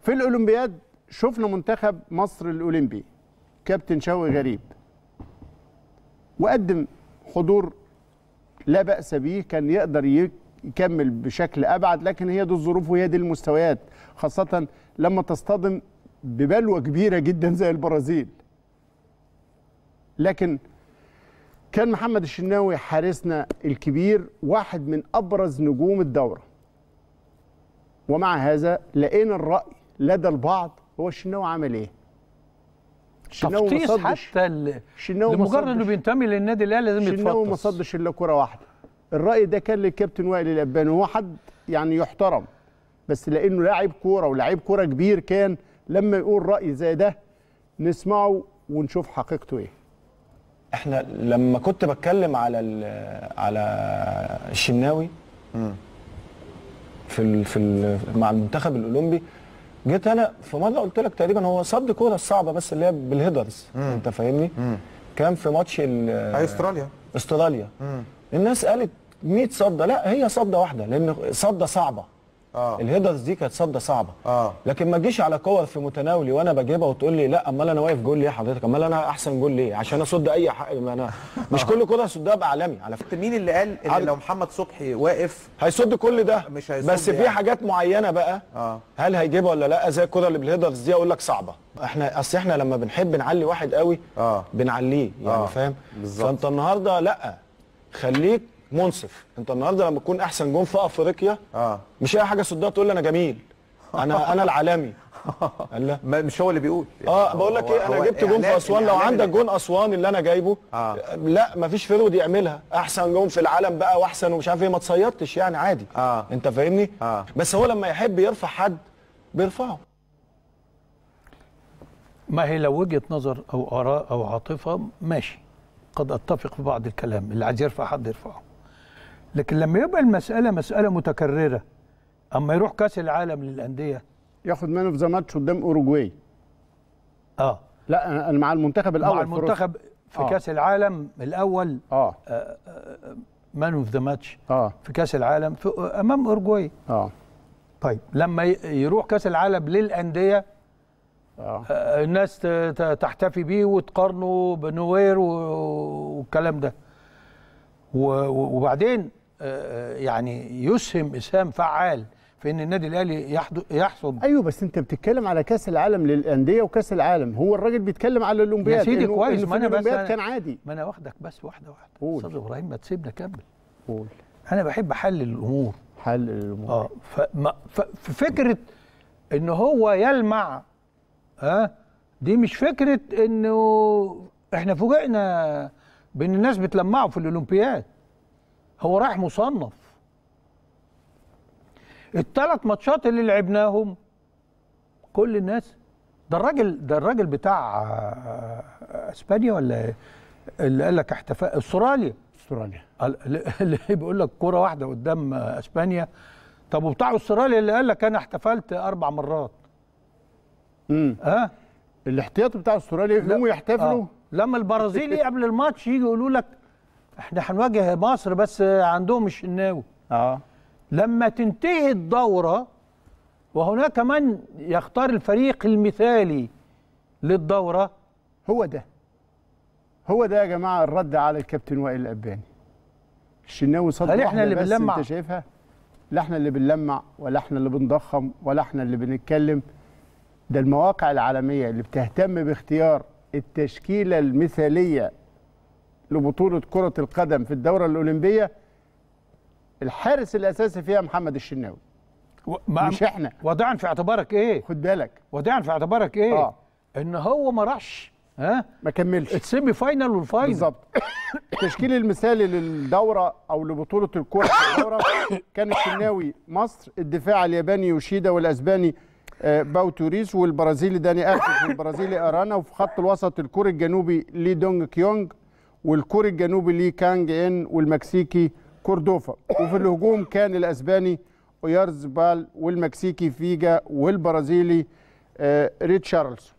في الاولمبياد شفنا منتخب مصر الاولمبي كابتن شوقي غريب وقدم حضور لا باس به كان يقدر ي- يكمل بشكل ابعد لكن هي دي الظروف وهي دي المستويات خاصه لما تصطدم ببلوه كبيره جدا زي البرازيل لكن كان محمد الشناوي حارسنا الكبير واحد من ابرز نجوم الدوره ومع هذا لقينا الراي لدى البعض هو الشناوي عمل ايه الشناوي ما تفطيس صدش حتى ال- الشناوي ما لمجرد انه صدش. بينتمي للنادي الاهلي لازم الشناوي ما يتفطس صدش الا كره واحده الراي ده كان للكابتن وائل الاباني وهو حد يعني يحترم بس لانه لاعب كوره ولاعب كوره كبير كان لما يقول راي زي ده نسمعه ونشوف حقيقته ايه احنا لما كنت بتكلم على ال- على الشناوي في ال في ال مع المنتخب الاولمبي جيت انا في مره قلت لك تقريبا هو صد كوره الصعبه بس اللي هي بالهيدرز انت فاهمني كان في ماتش ال- هاي استراليا استراليا الناس قالت 100 صده لا هي صده واحده لان صده صعبه اه الهيدرز دي كانت صده صعبه اه لكن ما تجيش على كور في متناولي وانا بجيبها وتقول لي لا امال انا واقف جول ليه حضرتك امال انا احسن جول ليه عشان اصد اي حاجه ما انا مش كل كره اصدها بعالمي على فكره مين اللي قال ان عارف- لو محمد صبحي واقف هيصد كل ده مش هيصد بس في يعني. حاجات معينه بقى اه هل هيجيبها ولا لا زي الكره اللي بالهيدرز دي اقول لك صعبه احنا اصل احنا لما بنحب نعلي واحد قوي اه بنعليه يعني آه، فاهم بالظبط. فانت النهارده لا خليك منصف انت النهارده لما تكون احسن جون في افريقيا اه مش اي حاجه صدها تقول لي انا جميل انا انا العالمي قال لا ما- مش هو اللي بيقول اه بقول لك هو- ايه انا هو جبت جون في إعلام- اسوان لو الإعلام عندك اللي- جون اسوان اللي انا جايبه آه. لا مفيش فرود يعملها احسن جون في العالم بقى واحسن ومش عارف ايه ما تصيدتش يعني عادي آه. انت فاهمني آه. بس هو لما يحب يرفع حد بيرفعه ما هي لو وجهه نظر او اراء او عاطفه ماشي قد اتفق في بعض الكلام اللي عايز يرفع حد يرفعه لكن لما يبقى المساله مساله متكرره اما يروح كاس العالم للانديه ياخد مان اوف ذا ماتش قدام اوروجواي اه لا أنا- انا مع المنتخب الاول مع في روسيا. المنتخب في آه. كاس العالم الاول اه مان اوف ذا ماتش اه في كاس العالم في امام اورجواي اه طيب لما ي- يروح كاس العالم للانديه اه آه، الناس ت- ت- تحتفي بيه وتقارنه بنوير و- والكلام ده و- و- وبعدين آه، يعني يسهم اسهام فعال في ان النادي الاهلي يحض- يحصد ايوه بس انت بتتكلم على كاس العالم للانديه وكاس العالم هو الراجل بيتكلم على الاولمبياد يا سيدي إنه- كويس، إنه ما في أنا بس الاولمبياد أنا- كان عادي ما انا واخدك بس واحده واحده قول. استاذ ابراهيم ما تسيبنا كمل قول انا بحب احلل الامور حل الامور اه فما- ف- ففكره ان هو يلمع ها دي مش فكره انه احنا فوجئنا بان الناس بتلمعه في الاولمبياد هو رايح مصنف الثلاث ماتشات اللي لعبناهم كل الناس ده الراجل ده الراجل بتاع آه، اسبانيا ولا إيه؟ اللي قال لك احتفاء استراليا استراليا ال- اللي بيقول لك كرة واحدة قدام اسبانيا طب وبتاع استراليا اللي قال لك انا احتفلت اربع مرات امم ها الاحتياطي بتاع استراليا يقوموا يحتفلوا آه. لما البرازيلي قبل الماتش يجي يقولوا لك احنا هنواجه مصر بس عندهم الشناوي اه لما تنتهي الدورة وهناك من يختار الفريق المثالي للدورة هو ده هو ده يا جماعه الرد على الكابتن وائل الاباني الشناوي صد هل إحنا واحدة اللي بس بنلمع؟ انت شايفها لا احنا اللي بنلمع ولا احنا اللي بنضخم ولا احنا اللي بنتكلم ده المواقع العالميه اللي بتهتم باختيار التشكيله المثاليه لبطوله كره القدم في الدوره الاولمبيه الحارس الاساسي فيها محمد الشناوي و- مع- مش احنا وضعا في اعتبارك ايه خد بالك وضعا في اعتبارك ايه آه. ان هو ما راحش ها ما كملش السيمي فاينال والفاينل بالظبط التشكيل المثالي للدوره او لبطوله الكره في الدوره كان الشناوي مصر الدفاع الياباني يوشيدا والاسباني آه، باو توريس والبرازيلي داني الفيس والبرازيلي ارانا وفي خط الوسط الكوري الجنوبي لي دونج كيونج والكوري الجنوبي لي كانج ان والمكسيكي كوردوفا وفي الهجوم كان الاسباني اويارزبال والمكسيكي فيجا والبرازيلي آه، ريتشارلز